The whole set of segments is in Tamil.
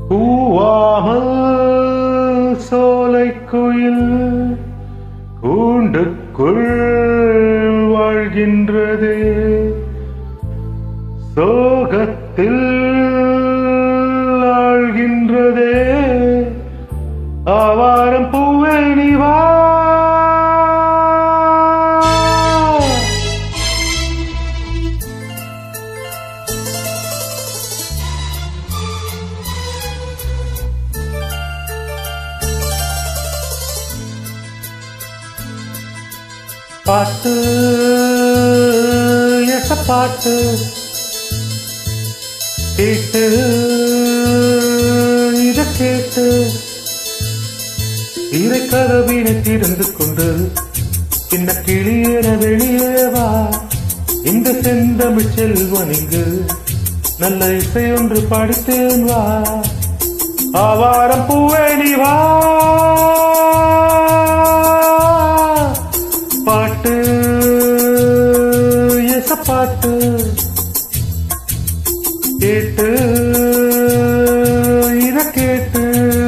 பூவாமல் சோலை குயில் கூண்டுக்குள் வாழ்கின்றது சோகத்தில் ஆழ்கின்றதே ஆவாரம் பூவே நீ வா பாட்டு எச பாட்டு கேட்டு இத கேட்டு இறை கதவினை திறந்து கொண்டு சின்ன கிளியன வெளியே வா இந்த செந்தமிழ் செல்வன் இங்கு நல்ல இசை ஒன்று படித்தேன் வா ஆவாரம் பூவே நீ வா பாட்டு எச பாட்டு கேட்டு இத கேட்டு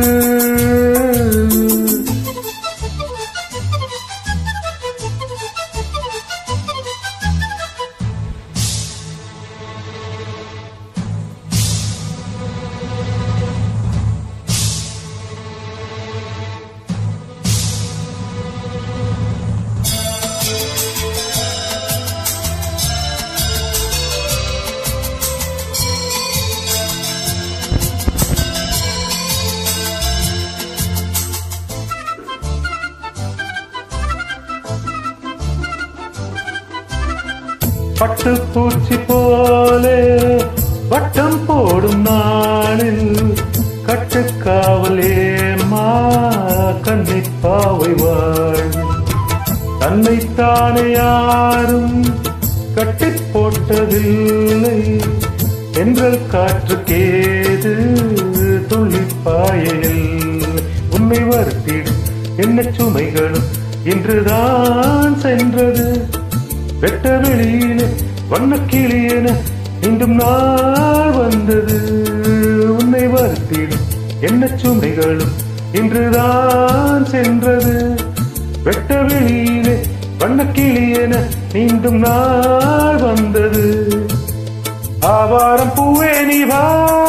பட்டு பூச்சி போலே வட்டம் போடும் நாளில் கட்டுக்காவலே மா கன்னிப்பாவை வாழ்வு தன்னைத்தானே யாரும் கட்டி போட்டதில்லை என்றல் காற்றுக்கேது துள்ளிப்பாயில் உன்னை வருத்திடும் என்ன சுமைகளும் இன்றுதான் சென்றது வெட்ட வெளியில வண்ண கிளியென மீண்டும் நாள் வந்தது உன்னை வருத்திடும் என்ன சுமைகளும் இன்றுதான் சென்றது வெட்ட வெளியிலே வண்ண கிளியென மீண்டும் நாள் வந்தது ஆவாரம் பூவே நீ வா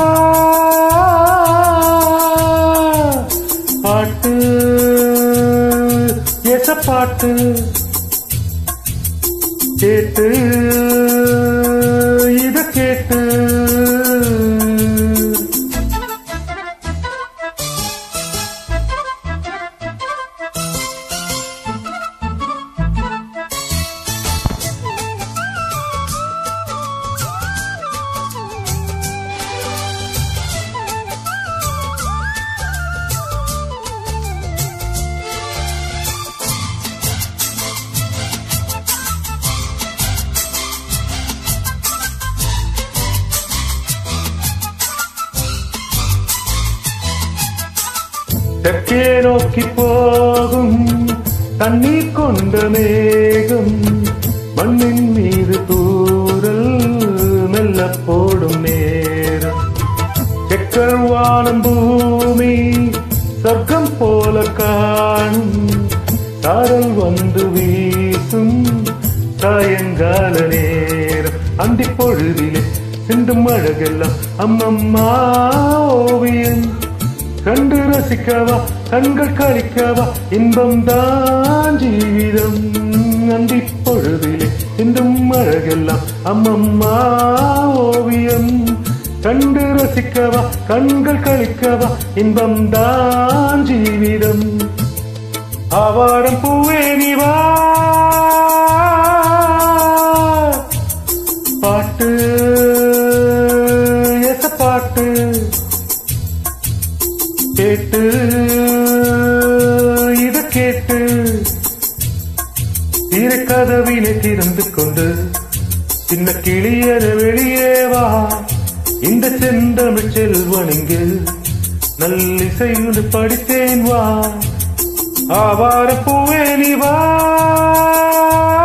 பாட்டு எச பாட்டு கேட்டு இத கேட்டு தெற்கே நோக்கி போகும் தண்ணீர் கொண்ட மேகம் மண்ணின் மீது தூரல் மெல்ல போடும் நேரம் செக்கர் வானம் பூமி சொர்க்கம் போல காணும் தாரல் வந்து வீசும் சாயங்கால நேரம் அந்தி பொழுதிலே சிந்தும் அழகெல்லாம் அம்மம்மா ஓவியம் கண்டு ரசிக்கவா கண்கள் கழிக்கவா இன்பம் தான் ஜீவிதம் அந்தி பொழுதிலே சிந்தும் அழகெல்லாம் அம்மம்மா ஓவியம் கண்டு ரசிக்கவா கண்கள் கழிக்கவா இன்பம் தான் ஜீவிதம் ஆவாரம் பூவே நீ வா பாட்டு எச பாட்டு கேட்டு இத கேட்டு கதவினை திறந்து கொண்டு சின்ன கிளியர வெளியே வா இந்த செந்தமிழ் செல்வன் இங்கு நல்லிசையோடு படித்தேன் வா ஆவார பூவே நீ வா